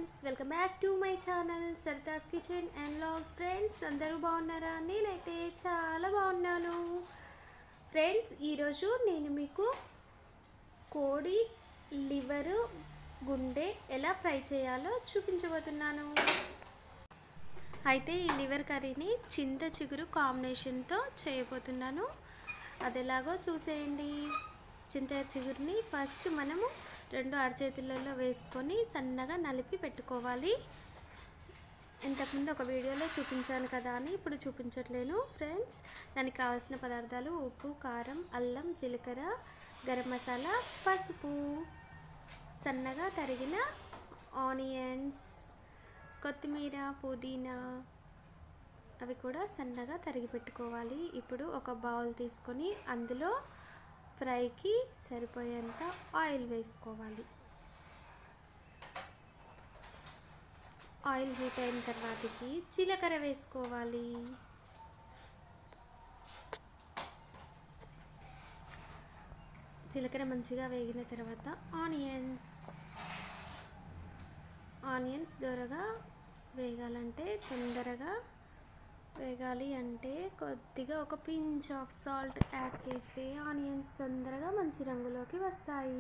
friends welcome back to my channel Sardas kitchen and vlogs friends అందరూ బాగున్నారా నేనైతే చాలా బాగున్నాను ఫ్రెండ్స్ ఈరోజు నేను మీకు కోడి లివరు గుండె ఎలా ఫ్రై చేయాలో చూపించబోతున్నాను అయితే ఈ లివర్ కర్రీని చింత చిగురు కాంబినేషన్తో చేయబోతున్నాను అది ఎలాగో చూసేయండి చింత చిగురుని ఫస్ట్ మనము రెండు అరచేతులలో వేసుకొని సన్నగా నలిపి పెట్టుకోవాలి ఇంతకుముందు ఒక వీడియోలో చూపించాను కదా అని ఇప్పుడు చూపించట్లేను ఫ్రెండ్స్ దానికి కావాల్సిన పదార్థాలు ఉప్పు కారం అల్లం జీలకర్ర గరం మసాలా పసుపు సన్నగా తరిగిన ఆనియన్స్ కొత్తిమీర పుదీనా అవి కూడా సన్నగా తరిగి పెట్టుకోవాలి ఇప్పుడు ఒక బౌల్ తీసుకొని అందులో ఫ్రైకి సరిపోయేంత ఆయిల్ వేసుకోవాలి ఆయిల్ హీట్ అయిన తర్వాతకి జీలకర్ర వేసుకోవాలి జీలకర్ర మంచిగా వేగిన తర్వాత ఆనియన్స్ ఆనియన్స్ దొరగా వేగాలంటే తొందరగా వేగాలి అంటే కొద్దిగా ఒక పించ్ ఆఫ్ సాల్ట్ యాడ్ చేస్తే ఆనియన్స్ తొందరగా మంచి రంగులోకి వస్తాయి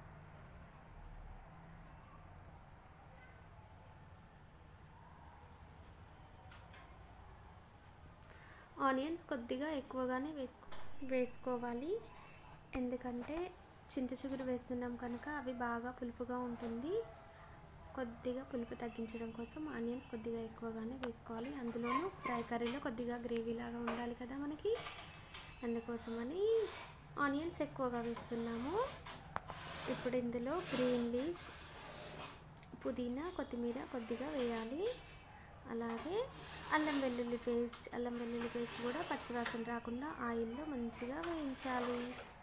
ఆనియన్స్ కొద్దిగా ఎక్కువగానే వేసుకో వేసుకోవాలి ఎందుకంటే చింత చిగురు వేస్తున్నాం కనుక అవి బాగా పులుపుగా ఉంటుంది కొద్దిగా పులుపు తగ్గించడం కోసం ఆనియన్స్ కొద్దిగా ఎక్కువగానే వేసుకోవాలి అందులోనూ ఫ్రై కర్రీలో కొద్దిగా గ్రేవీ లాగా ఉండాలి కదా మనకి అందుకోసమని ఆనియన్స్ ఎక్కువగా వేస్తున్నాము ఇప్పుడు ఇందులో గ్రీన్ లీవ్స్ పుదీనా కొత్తిమీర కొద్దిగా వేయాలి అలాగే అల్లం వెల్లుల్లి పేస్ట్ అల్లం వెల్లుల్లి పేస్ట్ కూడా పచ్చివాసన రాకుండా ఆయిల్లో మంచిగా వేయించాలి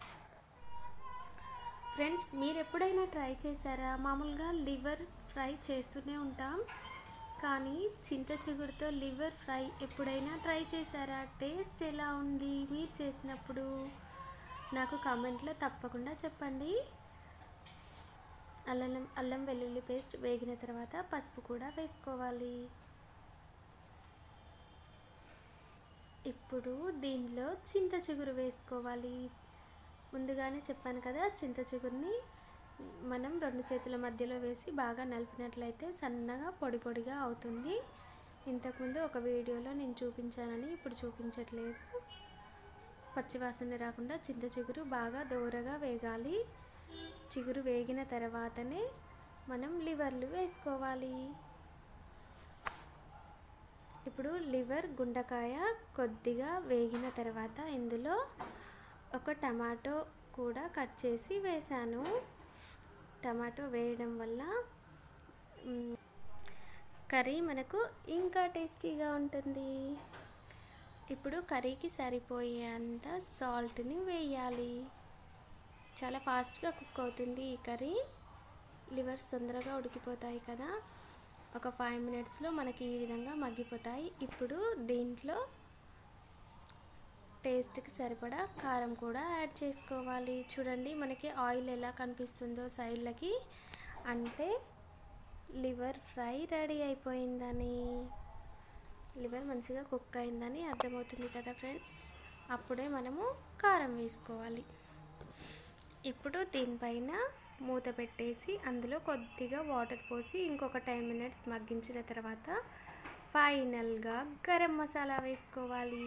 ఫ్రెండ్స్ మీరు ఎప్పుడైనా ట్రై చేశారా మామూలుగా లివర్ ఫ్రై చేస్తూనే ఉంటాం కానీ చింత చిగురుతో లివర్ ఫ్రై ఎప్పుడైనా ట్రై చేశారా టేస్ట్ ఎలా ఉంది మీరు చేసినప్పుడు నాకు కామెంట్లో తప్పకుండా చెప్పండి అల్లం అల్లం వెల్లుల్లి పేస్ట్ వేగిన తర్వాత పసుపు కూడా వేసుకోవాలి ఇప్పుడు దీనిలో చింత చిగురు వేసుకోవాలి ముందుగానే చెప్పాను కదా చింత చిగురిని మనం రెండు చేతుల మధ్యలో వేసి బాగా నలిపినట్లయితే సన్నగా పొడి పొడిగా అవుతుంది ఇంతకుముందు ఒక వీడియోలో నేను చూపించానని ఇప్పుడు చూపించట్లేదు పచ్చివాసన రాకుండా చింత చిగురు బాగా దూరగా వేగాలి చిగురు వేగిన తర్వాతనే మనం లివర్లు వేసుకోవాలి ఇప్పుడు లివర్ గుండకాయ కొద్దిగా వేగిన తర్వాత ఇందులో ఒక టమాటో కూడా కట్ చేసి వేసాను టమాటో వేయడం వల్ల కర్రీ మనకు ఇంకా టేస్టీగా ఉంటుంది ఇప్పుడు కర్రీకి సరిపోయేంత సాల్ట్ని వేయాలి చాలా ఫాస్ట్గా కుక్ అవుతుంది ఈ కర్రీ లివర్స్ తొందరగా ఉడికిపోతాయి కదా ఒక ఫైవ్ మినిట్స్లో మనకి ఈ విధంగా మగ్గిపోతాయి ఇప్పుడు దీంట్లో టేస్ట్కి సరిపడా కారం కూడా యాడ్ చేసుకోవాలి చూడండి మనకి ఆయిల్ ఎలా కనిపిస్తుందో సైడ్లకి అంటే లివర్ ఫ్రై రెడీ అయిపోయిందని లివర్ మంచిగా కుక్ అయిందని అర్థమవుతుంది కదా ఫ్రెండ్స్ అప్పుడే మనము కారం వేసుకోవాలి ఇప్పుడు దీనిపైన మూత పెట్టేసి అందులో కొద్దిగా వాటర్ పోసి ఇంకొక టెన్ మినిట్స్ మగ్గించిన తర్వాత ఫైనల్గా గరం మసాలా వేసుకోవాలి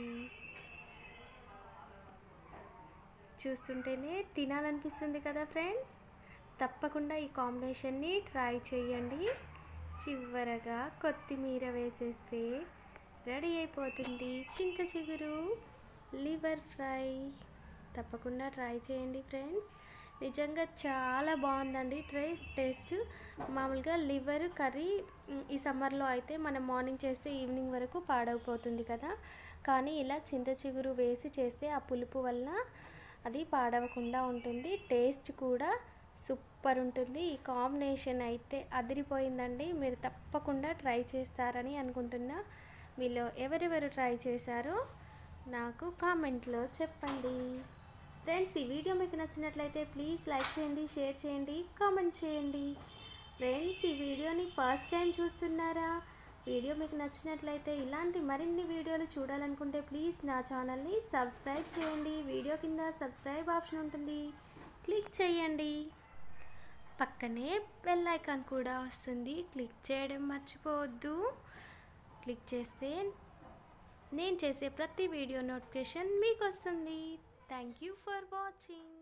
చూస్తుంటేనే తినాలనిపిస్తుంది కదా ఫ్రెండ్స్ తప్పకుండా ఈ కాంబినేషన్ని ట్రై చేయండి చివరగా కొత్తిమీర వేసేస్తే రెడీ అయిపోతుంది చింత చిగురు లివర్ ఫ్రై తప్పకుండా ట్రై చేయండి ఫ్రెండ్స్ నిజంగా చాలా బాగుందండి ట్రై టేస్ట్ మామూలుగా లివర్ కర్రీ ఈ సమ్మర్లో అయితే మనం మార్నింగ్ చేస్తే ఈవినింగ్ వరకు పాడైపోతుంది కదా కానీ ఇలా చింత చిగురు వేసి చేస్తే ఆ పులుపు వలన అది పాడవకుండా ఉంటుంది టేస్ట్ కూడా సూపర్ ఉంటుంది ఈ కాంబినేషన్ అయితే అదిరిపోయిందండి మీరు తప్పకుండా ట్రై చేస్తారని అనుకుంటున్నా మీలో ఎవరెవరు ట్రై చేశారో నాకు కామెంట్లో చెప్పండి ఫ్రెండ్స్ ఈ వీడియో మీకు నచ్చినట్లయితే ప్లీజ్ లైక్ చేయండి షేర్ చేయండి కామెంట్ చేయండి ఫ్రెండ్స్ ఈ వీడియోని ఫస్ట్ టైం చూస్తున్నారా వీడియో మీకు నచ్చినట్లయితే ఇలాంటి మరిన్ని వీడియోలు చూడాలనుకుంటే ప్లీజ్ నా ఛానల్ని సబ్స్క్రైబ్ చేయండి వీడియో కింద సబ్స్క్రైబ్ ఆప్షన్ ఉంటుంది క్లిక్ చేయండి పక్కనే బెల్ ఐకాన్ కూడా వస్తుంది క్లిక్ చేయడం మర్చిపోవద్దు క్లిక్ చేస్తే నేను చేసే ప్రతి వీడియో నోటిఫికేషన్ మీకు వస్తుంది థ్యాంక్ యూ ఫర్ వాచింగ్